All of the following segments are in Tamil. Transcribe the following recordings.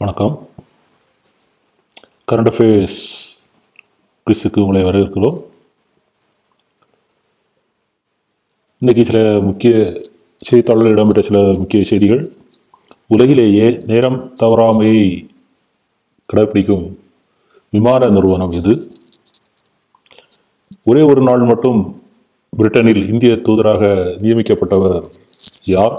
வணக்கம் கரண்ட் அஃபேர்ஸ் குவிஸுக்கு உங்களை வரவேற்கிறோம் இன்றைக்கி சில முக்கிய செய்தித்தாள்களில் இடம்பெற்ற சில முக்கிய செய்திகள் உலகிலேயே நேரம் தவறாமையை கடைப்பிடிக்கும் விமான நிறுவனம் இது ஒரே ஒரு நாள் மட்டும் பிரிட்டனில் இந்திய தூதராக நியமிக்கப்பட்டவர் யார்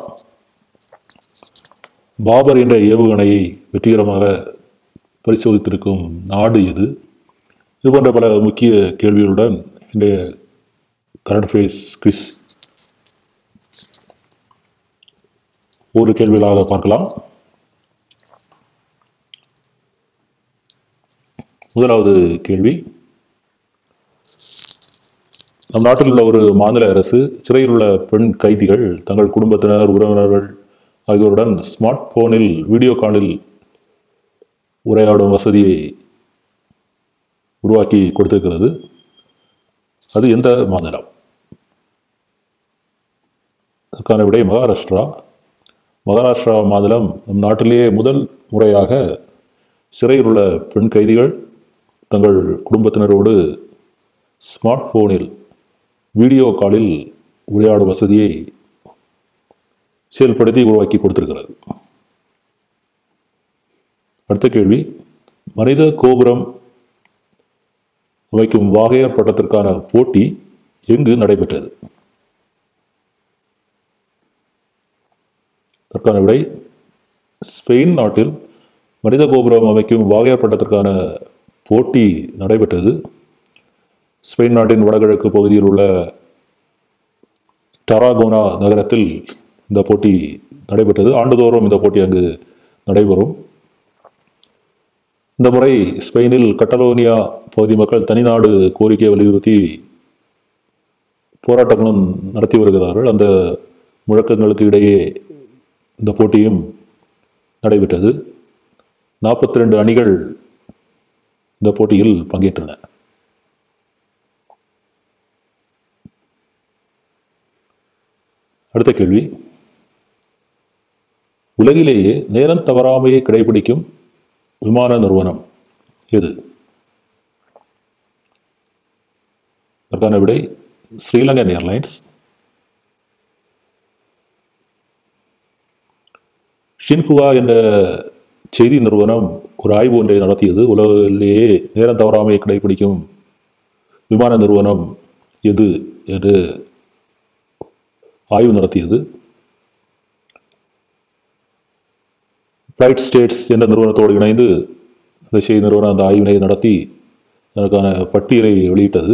பாபர் என்ற ஏவுகணையை வெற்றிகரமாக பரிசோதித்திருக்கும் நாடு எது இது போன்ற பல முக்கிய கேள்விகளுடன் இன்றைய கரண்ட் ஃபேஸ் குவிஸ் ஒரு கேள்விகளாக பார்க்கலாம் முதலாவது கேள்வி நம் நாட்டில் உள்ள ஒரு மாநில அரசு சிறையில் உள்ள பெண் கைதிகள் தங்கள் குடும்பத்தினர் உறவினர்கள் ஆகியோருடன் ஸ்மார்ட் போனில் வீடியோ காலில் உரையாடும் வசதியை உருவாக்கி கொடுத்திருக்கிறது அது எந்த மாநிலம் அதுக்கான விடை மகாராஷ்டிரா மகாராஷ்டிரா மாநிலம் நம் நாட்டிலேயே முதல் முறையாக சிறையில் உள்ள பெண் கைதிகள் தங்கள் குடும்பத்தினரோடு ஸ்மார்ட் போனில் வீடியோ காலில் உரையாடும் வசதியை செயல்படுத்தி உருவாக்கி கொடுத்திருக்கிறது அடுத்த கேள்வி மனித கோபுரம் அமைக்கும் வாகையர் பட்டத்திற்கான போட்டி எங்கு நடைபெற்றது அதற்கான விடை ஸ்பெயின் நாட்டில் மனித கோபுரம் அமைக்கும் வாகையர் பட்டத்திற்கான போட்டி நடைபெற்றது ஸ்பெயின் நாட்டின் வடகிழக்கு பகுதியில் உள்ள டராகோனா நகரத்தில் இந்த போட்டி நடைபெற்றது ஆண்டுதோறும் இந்த போட்டி அங்கு நடைபெறும் இந்த முறை ஸ்பெயினில் கட்டலோனியா பகுதி மக்கள் தனிநாடு கோரிக்கையை வலியுறுத்தி போராட்டங்களும் நடத்தி வருகிறார்கள் அந்த முழக்கங்களுக்கு இடையே இந்த போட்டியும் நடைபெற்றது நாற்பத்தி ரெண்டு அணிகள் இந்த போட்டியில் பங்கேற்றன அடுத்த கேள்வி உலகிலேயே நேரம் தவறாமையை கடைபிடிக்கும் விமான நிறுவனம் எது அதற்கான விடை ஸ்ரீலங்கன் ஏர்லைன்ஸ் ஷின்குவா என்ற செய்தி நிறுவனம் ஒரு ஆய்வு ஒன்றை நடத்தியது உலகிலேயே நேரம் தவறாமையை கடைபிடிக்கும் விமான நிறுவனம் எது என்று ஆய்வு நடத்தியது பிரைட் ஸ்டேட்ஸ் என்ற நிறுவனத்தோடு இணைந்து அந்த செய்தி நிறுவனம் அந்த ஆய்வினை நடத்தி அதற்கான பட்டியலை வெளியிட்டது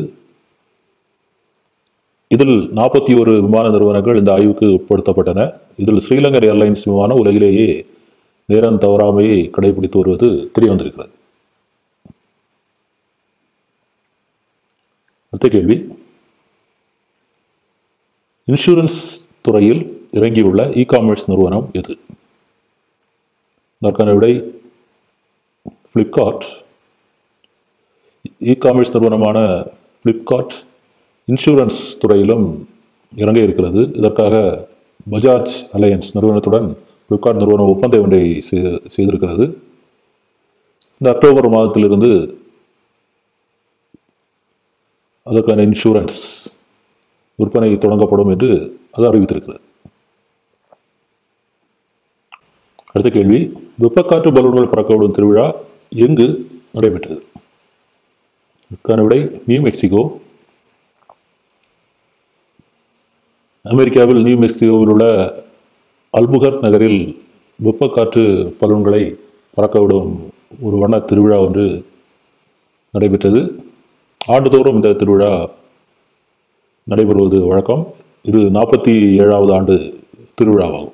இதில் நாற்பத்தி ஒரு விமான நிறுவனங்கள் இந்த ஆய்வுக்கு உட்படுத்தப்பட்டன இதில் ஸ்ரீலங்கன் ஏர்லைன்ஸ் விமானம் உலகிலேயே நேரம் தவறாமையை கடைபிடித்து வருவது தெரிய வந்திருக்கிறது அடுத்த கேள்வி இன்சூரன்ஸ் துறையில் இறங்கியுள்ள இ காமர்ஸ் நிறுவனம் எது அதற்கான விடை ஃப்ளிப்கார்ட் இ காமர்ஸ் நிறுவனமான ஃப்ளிப்கார்ட் இன்சூரன்ஸ் துறையிலும் இறங்க இருக்கிறது இதற்காக பஜாஜ் அலையன்ஸ் நிறுவனத்துடன் ஃப்ளிப்கார்ட் நிறுவனம் ஒப்பந்தம் ஒன்றை செய்திருக்கிறது இந்த அக்டோபர் மாதத்திலிருந்து அதற்கான இன்சூரன்ஸ் விற்பனை தொடங்கப்படும் என்று அது அறிவித்திருக்கிறது அடுத்த கேள்வி வெப்பக்காற்று பலூன்கள் பறக்கவிடும் திருவிழா எங்கு நடைபெற்றது இதற்கான விடை நியூ மெக்சிகோ அமெரிக்காவில் நியூ மெக்சிகோவில் உள்ள அல்புகர் நகரில் வெப்பக்காற்று பலூன்களை பறக்கவிடும் ஒரு வண்ண திருவிழா ஒன்று நடைபெற்றது ஆண்டுதோறும் இந்த திருவிழா நடைபெறுவது வழக்கம் இது நாற்பத்தி ஏழாவது ஆண்டு திருவிழாவாகும்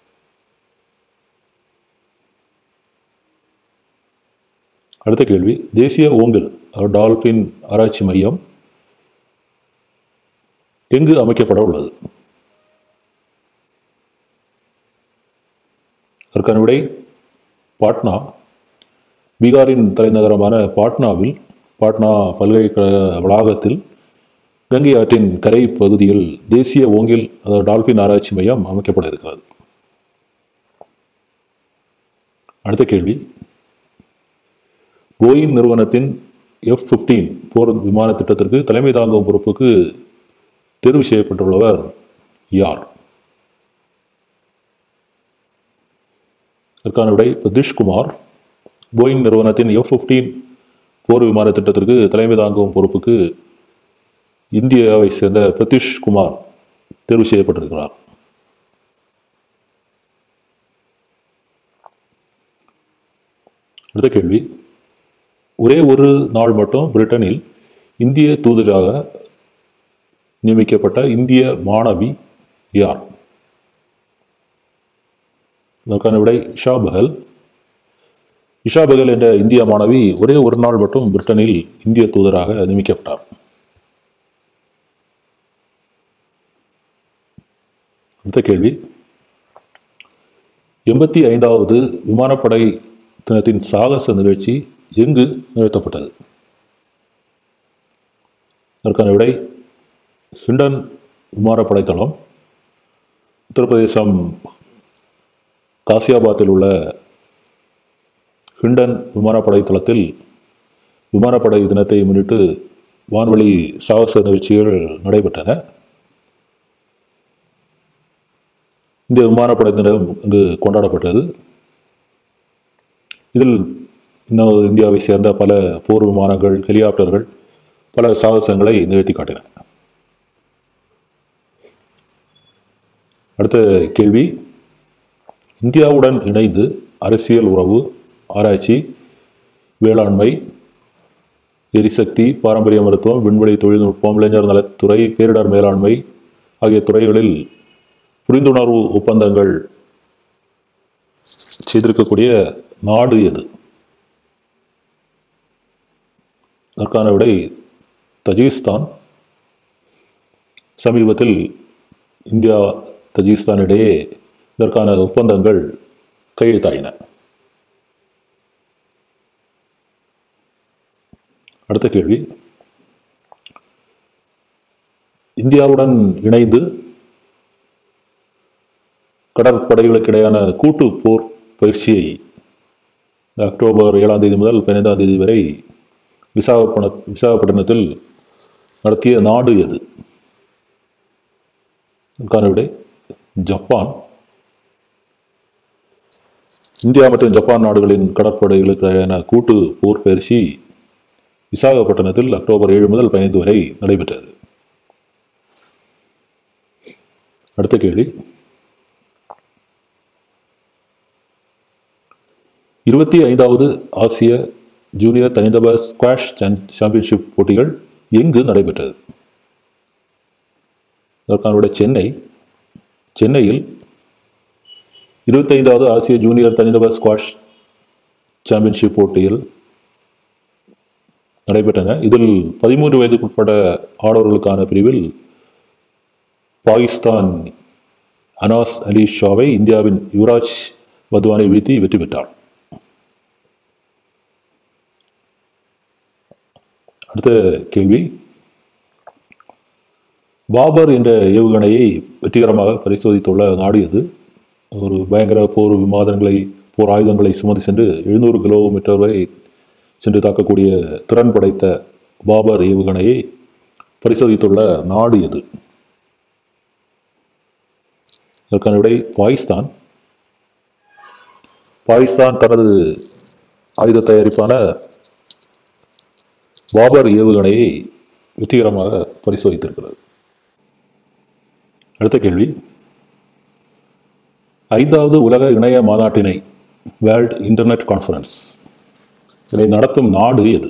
அடுத்த கேள்வி தேசிய ஓங்கல் டால்பின் ஆராய்ச்சி மையம் எங்கு அமைக்கப்பட உள்ளது அதற்கான விடை பாட்னா பீகாரின் தலைநகரமான பாட்னாவில் பாட்னா பல்கலைக்கழக வளாகத்தில் கங்கை ஆற்றின் கரை பகுதியில் தேசிய ஓங்கில் அதாவது டால்பின் ஆராய்ச்சி மையம் அமைக்கப்பட இருக்கிறது அடுத்த கேள்வி போயிங் நிறுவனத்தின் எஃப் ஃபிஃப்டீன் போர் விமான திட்டத்திற்கு தலைமை தாங்கும் பொறுப்புக்கு தேர்வு செய்யப்பட்டுள்ளவர் யார் இதற்கான விடை பிரதிஷ்குமார் போயிங் நிறுவனத்தின் எஃப் ஃபிஃப்டீன் போர் விமான திட்டத்திற்கு தலைமை தாங்கும் பொறுப்புக்கு இந்தியாவை சேர்ந்த பிரதிஷ் குமார் தேர்வு செய்யப்பட்டிருக்கிறார் அடுத்த கேள்வி ஒரே ஒரு நாள் மட்டும் பிரிட்டனில் இந்திய தூதராக நியமிக்கப்பட்ட இந்திய மாணவி யார் இதற்கான விடை இஷா பகல் இஷா பகல் என்ற இந்திய மாணவி ஒரே ஒரு நாள் மட்டும் பிரிட்டனில் இந்திய தூதராக நியமிக்கப்பட்டார் அடுத்த கேள்வி எண்பத்தி ஐந்தாவது விமானப்படை தினத்தின் சாகச நிகழ்ச்சி எங்கு நிகழ்த்தப்பட்டது அதற்கான விடை ஹிண்டன் விமானப்படை தளம் உத்தரப்பிரதேசம் காசியாபாத்தில் உள்ள ஹிண்டன் விமானப்படை தளத்தில் விமானப்படை தினத்தை முன்னிட்டு வான்வழி சாகச நிகழ்ச்சிகள் நடைபெற்றன இந்த விமானப்படை தினம் இங்கு கொண்டாடப்பட்டது இதில் இன்னும் இந்தியாவை சேர்ந்த பல போர் விமானங்கள் ஹெலிகாப்டர்கள் பல சாகசங்களை நிகழ்த்தி காட்டின அடுத்த கேள்வி இந்தியாவுடன் இணைந்து அரசியல் உறவு ஆராய்ச்சி வேளாண்மை எரிசக்தி பாரம்பரிய மருத்துவம் விண்வெளி தொழில்நுட்பம் இளைஞர் நலத்துறை பேரிடர் மேலாண்மை ஆகிய துறைகளில் புரிந்துணர்வு ஒப்பந்தங்கள் செய்திருக்கக்கூடிய நாடு எது அதற்கான விடை தஜிகிஸ்தான் சமீபத்தில் இந்தியா தஜிகிஸ்தான் இடையே இதற்கான ஒப்பந்தங்கள் கையெழுத்தாயின அடுத்த கேள்வி இந்தியாவுடன் இணைந்து கடற்படைகளுக்கு இடையான கூட்டு போர் பயிற்சியை அக்டோபர் ஏழாம் தேதி முதல் பதினைந்தாம் தேதி வரை விசாகப்பண விசாகப்பட்டினத்தில் நடத்திய நாடு எது இதற்கான விடை ஜப்பான் இந்தியா மற்றும் ஜப்பான் நாடுகளின் கடற்படைகளுக்கு இடையான கூட்டு போர் பயிற்சி விசாகப்பட்டினத்தில் அக்டோபர் ஏழு முதல் பதினைந்து வரை நடைபெற்றது அடுத்த கேள்வி இருபத்தி ஐந்தாவது ஆசிய ஜூனியர் தனிநபர் ஸ்குவாஷ் சாம்பியன்ஷிப் போட்டிகள் எங்கு நடைபெற்றது அதற்கான விட சென்னை சென்னையில் இருபத்தைந்தாவது ஆசிய ஜூனியர் தனிநபர் ஸ்குவாஷ் சாம்பியன்ஷிப் போட்டியில் நடைபெற்றன இதில் பதிமூன்று வயதுக்குட்பட்ட ஆடவர்களுக்கான பிரிவில் பாகிஸ்தான் அனாஸ் அலி ஷாவை இந்தியாவின் யுவராஜ் வத்வானை வீழ்த்தி வெற்றி பெற்றார் அடுத்த கேள்வி பாபர் என்ற ஏவுகணையை வெற்றிகரமாக பரிசோதித்துள்ள நாடு எது ஒரு பயங்கர போர் விமானங்களை போர் ஆயுதங்களை சுமந்து சென்று எழுநூறு கிலோமீட்டர் வரை சென்று தாக்கக்கூடிய திறன் படைத்த பாபர் ஏவுகணையை பரிசோதித்துள்ள நாடு எது இதற்கான விடை பாகிஸ்தான் பாகிஸ்தான் தனது ஆயுத தயாரிப்பான பாபர் ஏவுகணையை வெற்றிகரமாக பரிசோதித்திருக்கிறது அடுத்த கேள்வி ஐந்தாவது உலக இணைய மாநாட்டினை வேர்ல்ட் இன்டர்நெட் கான்ஃபரன்ஸ் இதை நடத்தும் நாடு எது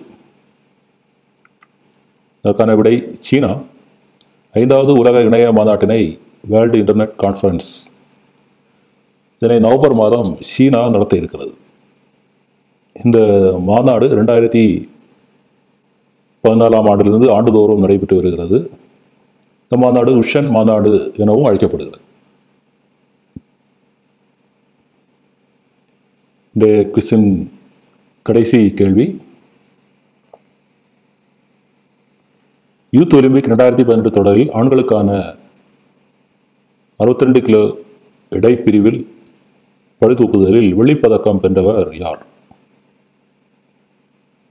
இதற்கான விடை சீனா ஐந்தாவது உலக இணைய மாநாட்டினை வேர்ல்டு இன்டர்நெட் கான்ஃபரன்ஸ் இதனை நவம்பர் மாதம் சீனா நடத்த இருக்கிறது இந்த மாநாடு ரெண்டாயிரத்தி பதினாலாம் ஆண்டிலிருந்து ஆண்டுதோறும் நடைபெற்று வருகிறது இந்த மாநாடு உஷன் மாநாடு எனவும் அழைக்கப்படுகிறது இந்த குவிஸின் கடைசி கேள்வி யூத் ஒலிம்பிக் ரெண்டாயிரத்தி பதினெட்டு தொடரில் ஆண்களுக்கான அறுபத்தி ரெண்டு கிலோ இடைப்பிரிவில் பழுதூக்குதலில் வெள்ளிப்பதக்கம் வென்றவர் யார்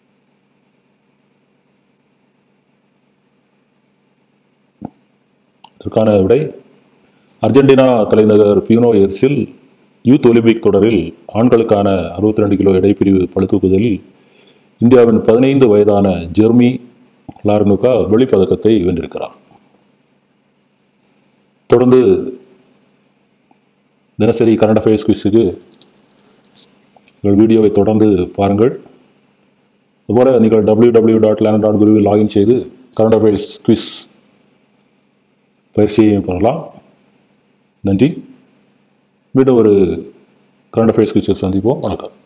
இதற்கான விடை அர்ஜென்டினா தலைநகர் பியூனோ எர்ஸில் யூத் ஒலிம்பிக் தொடரில் ஆண்களுக்கான 62 ரெண்டு கிலோ எடைப்பிரிவு பளுதூக்குதலில் இந்தியாவின் பதினைந்து வயதான ஜெர்மி லார்னுகா வெள்ளிப்பதக்கத்தை வென்றிருக்கிறார் தொடர்ந்து தினசரி கரண்ட் அஃபேர்ஸ் குவிஸுக்கு உங்கள் வீடியோவை தொடர்ந்து பாருங்கள் அதுபோல நீங்கள் W W dot land dot குருவில் லாகின் செய்து கரண்ட் அஃபேர்ஸ் குவிஸ் பயிற்சியை பெறலாம் நன்றி மீண்டும் ஒரு கரண்ட் அஃபேர்ஸ் குவிஸை சந்திப்போம் வணக்கம்